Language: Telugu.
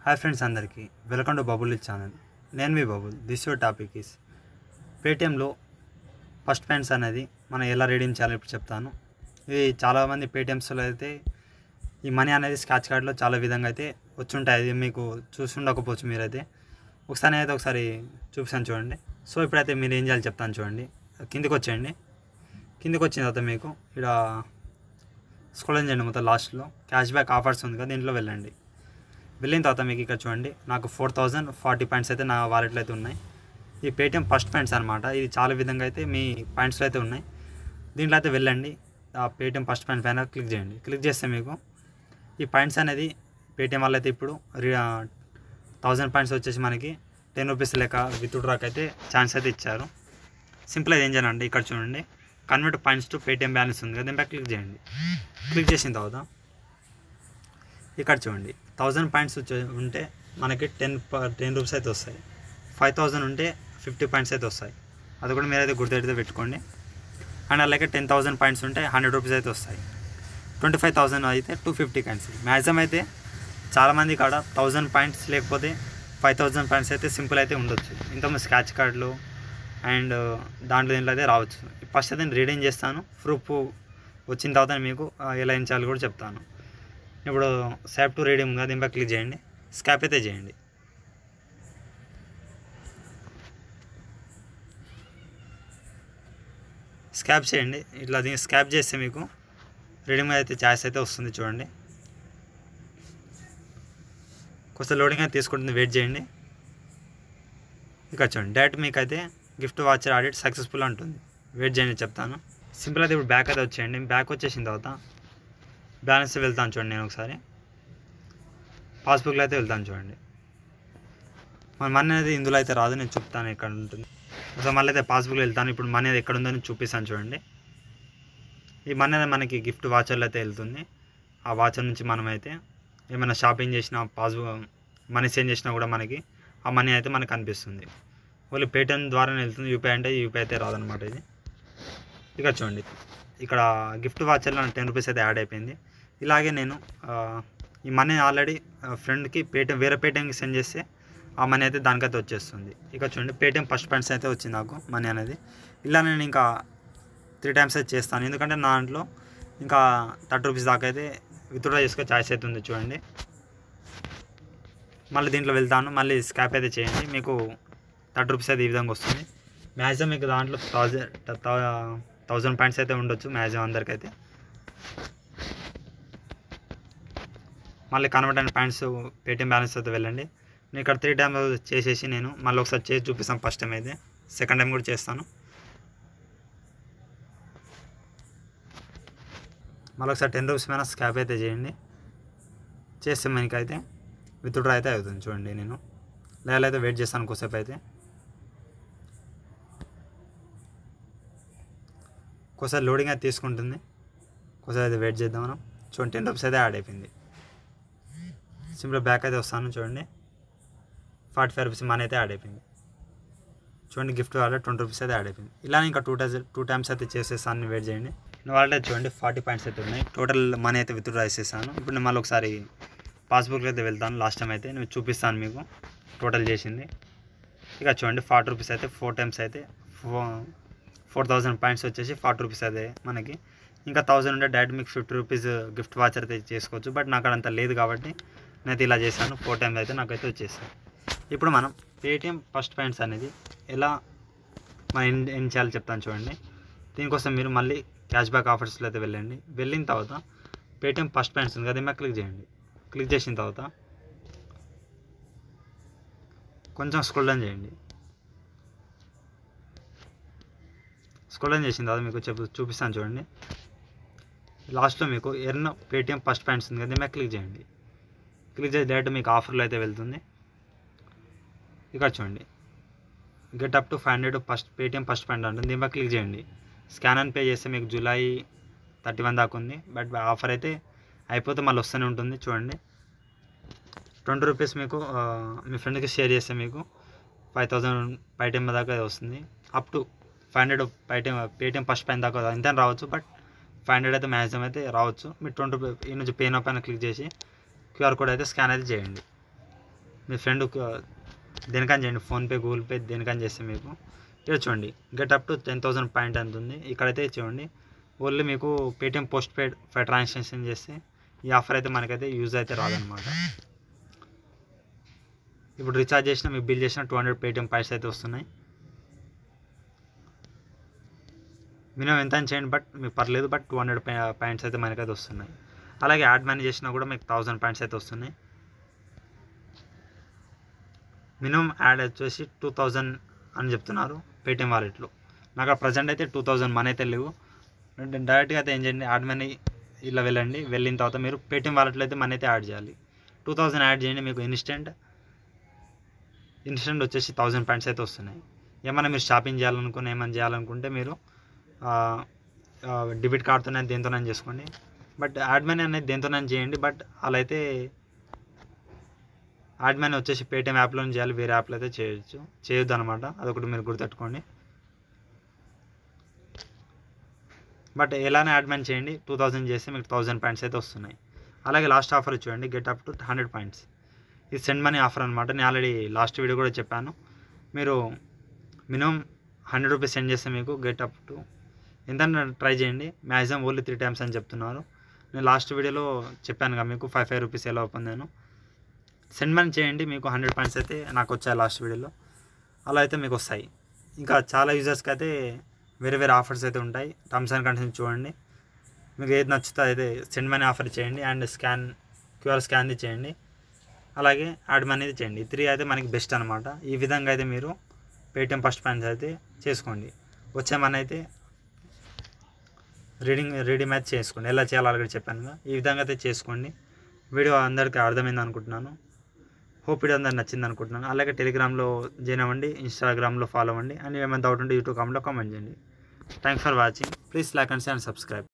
హాయ్ ఫ్రెండ్స్ అందరికీ వెల్కమ్ టు బబుల్ ఛానల్ నేను మీ bubble this your topic is పేటిఎంలో ఫస్ట్ ప్యాంట్స్ అనేది మనం ఎలా రీడింగ్ చేయాలో ఇప్పుడు చెప్తాను ఇది చాలామంది పేటిఎమ్స్లో అయితే ఈ మనీ అనేది స్క్రాచ్ కార్డ్లో చాలా విధంగా అయితే వచ్చి ఉంటాయి అది మీకు చూసి ఉండకపోవచ్చు మీరైతే ఒకసారి అయితే ఒకసారి చూపిస్తాను చూడండి సో ఇప్పుడైతే మీరు ఏం చేయాలి చెప్తాను చూడండి కిందికి వచ్చేయండి కిందికి వచ్చిన తర్వాత మీకు ఇక్కడ స్క్రోల్ చేయండి మొత్తం లాస్ట్లో క్యాష్ బ్యాక్ ఆఫర్స్ ఉంది కదా దీంట్లో వెళ్ళండి వెళ్ళిన తర్వాత మీకు ఇక్కడ చూడండి నాకు ఫోర్ థౌజండ్ ఫార్టీ పాయింట్స్ అయితే నా వాలెట్లో అయితే ఉన్నాయి ఈ పేటిఎం ఫస్ట్ పాయింట్స్ అనమాట ఇది చాలా విధంగా అయితే మీ పాయింట్స్లో అయితే ఉన్నాయి దీంట్లో అయితే వెళ్ళండి ఆ పేటిఎం ఫస్ట్ పాయింట్ పైన క్లిక్ చేయండి క్లిక్ చేస్తే మీకు ఈ పాయింట్స్ అనేది పేటిఎం వల్ల అయితే ఇప్పుడు థౌజండ్ పాయింట్స్ వచ్చేసి మనకి టెన్ రూపీస్ లెక్క విత్ డ్రాక్ అయితే ఛాన్స్ అయితే ఇచ్చారు సింపుల్ అయితే ఏం చేయాలండి ఇక్కడ చూడండి convert points to Paytm balance ఉంది కదా దీనిపై క్లిక్ చేయండి క్లిక్ చేసిన తర్వాత ఇక్కడ చూడండి థౌజండ్ పాయింట్స్ వచ్చే- ఉంటే మనకి టెన్ టెన్ రూపీస్ అయితే వస్తాయి ఫైవ్ థౌజండ్ ఉంటే ఫిఫ్టీ పాయింట్స్ అయితే వస్తాయి అది కూడా మీరైతే గుర్తెడితే పెట్టుకోండి అండ్ అలాగే టెన్ థౌసండ్ పాయింట్స్ ఉంటే హండ్రెడ్ రూపీస్ అయితే వస్తాయి ట్వంటీ ఫైవ్ థౌసండ్ అయితే టూ ఫిఫ్టీ కాయిన్స్ మ్యాక్సిమం అయితే చాలామంది కాడ థౌజండ్ పాయింట్స్ లేకపోతే ఫైవ్ థౌజండ్ పాయింట్స్ అయితే సింపుల్ అయితే ఉండొచ్చు ఇంతకుముందు స్క్రాచ్ కార్డులు అండ్ దాంట్లో దీంట్లో అయితే రావచ్చు ఫస్ట్ అయితే నేను రీడింగ్ చేస్తాను ప్రూఫ్ వచ్చిన తర్వాత మీకు ఆ, ఎలా ఏం చేయాలో కూడా చెప్తాను ఇప్పుడు శాప్ టు రీడింగ్ ఉంది దీనిపై క్లిక్ చేయండి స్కాప్ అయితే చేయండి స్కాప్ చేయండి ఇట్లా దీన్ని స్కాప్ చేస్తే మీకు రీడింగ్ అయితే ఛాయిస్ అయితే వస్తుంది చూడండి కొంచెం లోడింగ్ అయితే తీసుకుంటుంది వెయిట్ చేయండి ఇక్కడ చూడండి డైరెక్ట్ మీకు అయితే గిఫ్ట్ వాచర్ ఆడిట్ సక్సెస్ఫుల్ అంటుంది వెయిట్ చేయండి చెప్తాను సింపుల్ అయితే ఇప్పుడు బ్యాక్ అయితే వచ్చేయండి బ్యాక్ వచ్చేసిన తర్వాత బ్యాలెన్స్ వెళ్తాను చూడండి నేను ఒకసారి పాస్బుక్లో అయితే వెళ్తాను చూడండి మన మనీ అనేది ఇందులో అయితే రాదు నేను చెప్తాను ఎక్కడ ఉంటుంది ఒకసారి మళ్ళీ అయితే పాస్బుక్లో వెళ్తాను ఇప్పుడు మనీ అనేది ఎక్కడ ఉందని చూపిస్తాను చూడండి ఈ మనీ అనేది మనకి గిఫ్ట్ వాచర్లో అయితే వెళ్తుంది ఆ వాచర్ నుంచి మనం అయితే ఏమైనా షాపింగ్ చేసినా పాస్బుక్ మనీ సెండ్ చేసినా కూడా మనకి ఆ మనీ అయితే మనకు కనిపిస్తుంది ఓన్లీ పేటిఎం ద్వారానే వెళ్తుంది యూపీఐ అంటే యూపీఐ అయితే రాదనమాట ఇది ఇక్కడ చూడండి ఇక్కడ గిఫ్ట్ వాచర్లో టెన్ రూపీస్ అయితే యాడ్ అయిపోయింది ఇలాగే నేను ఆ, ఈ మనీ ఆల్రెడీ ఫ్రెండ్కి పేటిఎం వేరే పేటిఎంకి సెండ్ చేస్తే ఆ మనీ అయితే దానికైతే వచ్చేస్తుంది ఇక చూడండి పేటిఎం ఫస్ట్ పాయింట్స్ అయితే వచ్చింది నాకు మనీ అనేది ఇలా నేను ఇంకా త్రీ టైమ్స్ అయితే చేస్తాను ఎందుకంటే నా దాంట్లో ఇంకా థర్టీ రూపీస్ దాకా అయితే విత్డ్రా చేసుకునే ఛాయిస్ అయితే ఉంది చూడండి మళ్ళీ దీంట్లో వెళ్తాను మళ్ళీ స్కాప్ అయితే చేయండి మీకు థర్టీ రూపీస్ అయితే ఈ విధంగా వస్తుంది మ్యాక్సిమం మీకు దాంట్లో థౌజండ్ థౌజండ్ పాయింట్స్ అయితే ఉండొచ్చు మ్యాక్సిమం అందరికైతే మళ్ళీ కన్వర్ట్ అయిన పాయింట్స్ పేటిఎం బ్యాలెన్స్ అయితే వెళ్ళండి నేను ఇక్కడ త్రీ టైమ్ చేసేసి నేను మళ్ళీ ఒకసారి చేసి చూపిస్తాను ఫస్ట్ టైం అయితే సెకండ్ టైం కూడా చేస్తాను మళ్ళీ ఒకసారి టెన్ రూపీస్ పైన స్కాప్ అయితే చేయండి చేస్తే మనకైతే విత్డ్రా అయితే అవుతుంది చూడండి నేను లేకపోతే వెయిట్ చేస్తాను కొద్దిసేపు అయితే ఒకసారి లోడింగ్ అయితే తీసుకుంటుంది ఒకసారి అయితే వెయిట్ చేద్దాం మనం చూడండి టెన్ రూపీస్ అయితే యాడ్ అయిపోయింది సింపుల్ బ్యాక్ అయితే వస్తాను చూడండి ఫార్టీ ఫైవ్ రూపీస్ మనీ అయితే యాడ్ అయిపోయింది చూడండి గిఫ్ట్ వాళ్ళ ట్వంటీ రూపీస్ అయితే యాడ్ అయిపోయింది ఇలా ఇంకా టూ టైమ్స్ టూ టైమ్స్ అయితే చేసేస్తాను వెయిట్ చేయండి వాళ్ళ చూడండి ఫార్టీ పాయింట్స్ అయితే ఉన్నాయి టోటల్ మనీ అయితే విత్డ్రా చేసేసాను ఇప్పుడు నేను మళ్ళీ ఒకసారి పాస్బుక్లో అయితే వెళ్తాను లాస్ట్ టైం అయితే నేను చూపిస్తాను మీకు టోటల్ చేసింది ఇక చూడండి ఫార్టీ రూపీస్ అయితే ఫోర్ టైమ్స్ అయితే ఫో ఫోర్ థౌజండ్ పాయింట్స్ వచ్చేసి ఫార్టీ రూపీస్ అయితే మనకి ఇంకా థౌజండ్ ఉంటే డైరెక్ట్ మీకు ఫిఫ్టీ రూపీస్ గిఫ్ట్ వాచర్ అయితే చేసుకోవచ్చు బట్ నాకు అంత లేదు కాబట్టి నేనైతే ఇలా చేశాను ఫోర్ టైమ్స్ అయితే నాకైతే వచ్చేసాయి ఇప్పుడు మనం పేటిఎం ఫస్ట్ పాయింట్స్ అనేది ఎలా మనం ఏం ఏం చేయాలో చెప్తాను చూడండి దీనికోసం మీరు మళ్ళీ క్యాష్ బ్యాక్ ఆఫర్స్లో అయితే వెళ్ళండి వెళ్ళిన తర్వాత పేటిఎం ఫస్ట్ పాయింట్స్ ఉంది కదా దీని మీద క్లిక్ చేయండి క్లిక్ చేసిన తర్వాత కొంచెం స్క్రోల్ డౌన్ చేయండి స్క్రోల్ డౌన్ చేసిన తర్వాత మీకు చెప్పు చూపిస్తాను చూడండి లాస్ట్లో మీకు ఎర్న్ పేటిఎం ఫస్ట్ పాయింట్స్ ఉంది కదా దీని మీద క్లిక్ చేయండి క్లిక్ చేసి డైరెక్ట్ మీకు ఆఫర్లో అయితే వెళ్తుంది ఇక్కడ చూడండి get up to five hundred first Paytm first point ఉంటుంది దీని మీద క్లిక్ చేయండి స్కాన్ అండ్ పే చేస్తే మీకు జూలై థర్టీ వన్ దాకా ఉంది బట్ ఆఫర్ అయితే అయిపోతే మళ్ళీ వస్తూనే ఉంటుంది చూడండి ట్వంటీ రూపీస్ మీకు ఆ, మీ ఫ్రెండ్కి షేర్ చేస్తే మీకు ఫైవ్ థౌజండ్ పేటిఎం దాకా వస్తుంది up to five hundred Paytm Paytm first పైన దాకా ఎంత రావచ్చు బట్ ఫైవ్ హండ్రెడ్ అయితే మ్యాక్సిమం అయితే రావచ్చు మీరు ట్వంటీ ఈ నుంచి పే పైన క్లిక్ చేసి క్యూఆర్ కోడ్ అయితే స్కాన్ అయితే చేయండి మీ ఫ్రెండ్ దేనికని చేయండి ఫోన్పే గూగుల్ పే దేనికని చేస్తే మీకు ఇక్కడ చూడండి get up to ten thousand point ఎంత ఉంది ఇక్కడైతే చూడండి ఓన్లీ మీకు Paytm postpaid five transaction చేస్తే ఈ ఆఫర్ అయితే మనకైతే యూజ్ అయితే రాదనమాట ఇప్పుడు రీఛార్జ్ చేసిన మీకు బిల్ చేసిన టూ హండ్రెడ్ పేటిఎం పాయింట్స్ అయితే వస్తున్నాయి మినిమం ఎంత అని చేయండి బట్ మీకు పర్లేదు బట్ టూ హండ్రెడ్ పాయింట్స్ అయితే మనకైతే వస్తున్నాయి అలాగే యాడ్ మనీ చేసినా కూడా మీకు థౌసండ్ పాయింట్స్ అయితే వస్తున్నాయి మినిమం యాడ్ వచ్చేసి టూ థౌజండ్ అని చెప్తున్నారు పేటిఎం వాలెట్లో నాకు ప్రజెంట్ అయితే టూ థౌజండ్ మనీ అయితే లేవు డైరెక్ట్గా అయితే ఏం చేయండి యాడ్ మనీ ఇలా వెళ్ళండి వెళ్ళిన తర్వాత మీరు పేటిఎం వాలెట్లో అయితే మనీ అయితే యాడ్ చేయాలి టూ థౌజండ్ యాడ్ చేయండి మీకు ఇన్స్టెంట్ ఇన్స్టెంట్ వచ్చేసి థౌజండ్ పాయింట్స్ అయితే వస్తున్నాయి ఏమైనా మీరు షాపింగ్ చేయాలనుకుని ఏమైనా చేయాలనుకుంటే మీరు డెబిట్ కార్డ్తోనే దేంతోనైనా చేసుకోండి బట్ యాడ్ మనీ అనేది దేంతోనైనా చేయండి బట్ అలా అయితే యాడ్ మనీ వచ్చేసి పేటిఎం యాప్లో చేయాలి వేరే యాప్లో అయితే చేయొచ్చు చేయొద్దు అనమాట అదొకటి మీరు గుర్తుపెట్టుకోండి బట్ ఎలానే యాడ్ మనీ చేయండి టూ థౌజండ్ చేస్తే మీకు థౌజండ్ పాయింట్స్ అయితే వస్తున్నాయి అలాగే లాస్ట్ ఆఫర్ చూడండి get up to hundred points ఇది సెండ్ మనీ ఆఫర్ అనమాట నేను ఆల్రెడీ లాస్ట్ వీడియో కూడా చెప్పాను మీరు మినిమం హండ్రెడ్ రూపీస్ సెండ్ చేస్తే మీకు గెట్ అప్ టు ఎంత ట్రై చేయండి మ్యాక్సిమం ఓన్లీ త్రీ టైమ్స్ అని చెప్తున్నారు నేను లాస్ట్ వీడియోలో చెప్పాను కదా మీకు ఫైవ్ ఫైవ్ రూపీస్ ఎలా పొందాను సెండ్ మనీ చేయండి మీకు హండ్రెడ్ పాయింట్స్ అయితే నాకు వచ్చాయి లాస్ట్ వీడియోలో అలా అయితే మీకు వస్తాయి ఇంకా చాలా యూజర్స్కి అయితే వేరే వేరే ఆఫర్స్ అయితే ఉంటాయి టర్మ్స్ అండ్ కండిషన్స్ చూడండి మీకు ఏది నచ్చుతో అయితే సెండ్ మనీ ఆఫర్ చేయండి అండ్ స్కాన్ క్యూఆర్ స్కాన్ది చేయండి అలాగే యాడ్ మనీది చేయండి ఈ త్రీ అయితే మనకి బెస్ట్ అనమాట ఈ విధంగా అయితే మీరు పేటిఎం ఫస్ట్ ప్లాన్స్ అయితే చేసుకోండి వచ్చే మన అయితే రీడింగ్ రీడింగ్ మ్యాచ్ చేసుకోండి ఎలా చేయాలో ఆల్రెడీ చెప్పాను కదా ఈ విధంగా అయితే చేసుకోండి వీడియో అందరికీ అర్థమైంది అనుకుంటున్నాను హోప్ వీడియో అందరికి నచ్చింది అనుకుంటున్నాను అలాగే టెలిగ్రామ్లో జాయిన్ అవ్వండి ఇన్స్టాగ్రామ్లో ఫాలో అవ్వండి అండ్ ఏమైనా డౌట్ ఉంటే యూట్యూబ్ కామెంట్లో కామెంట్ చేయండి thanks for watching please like and share and subscribe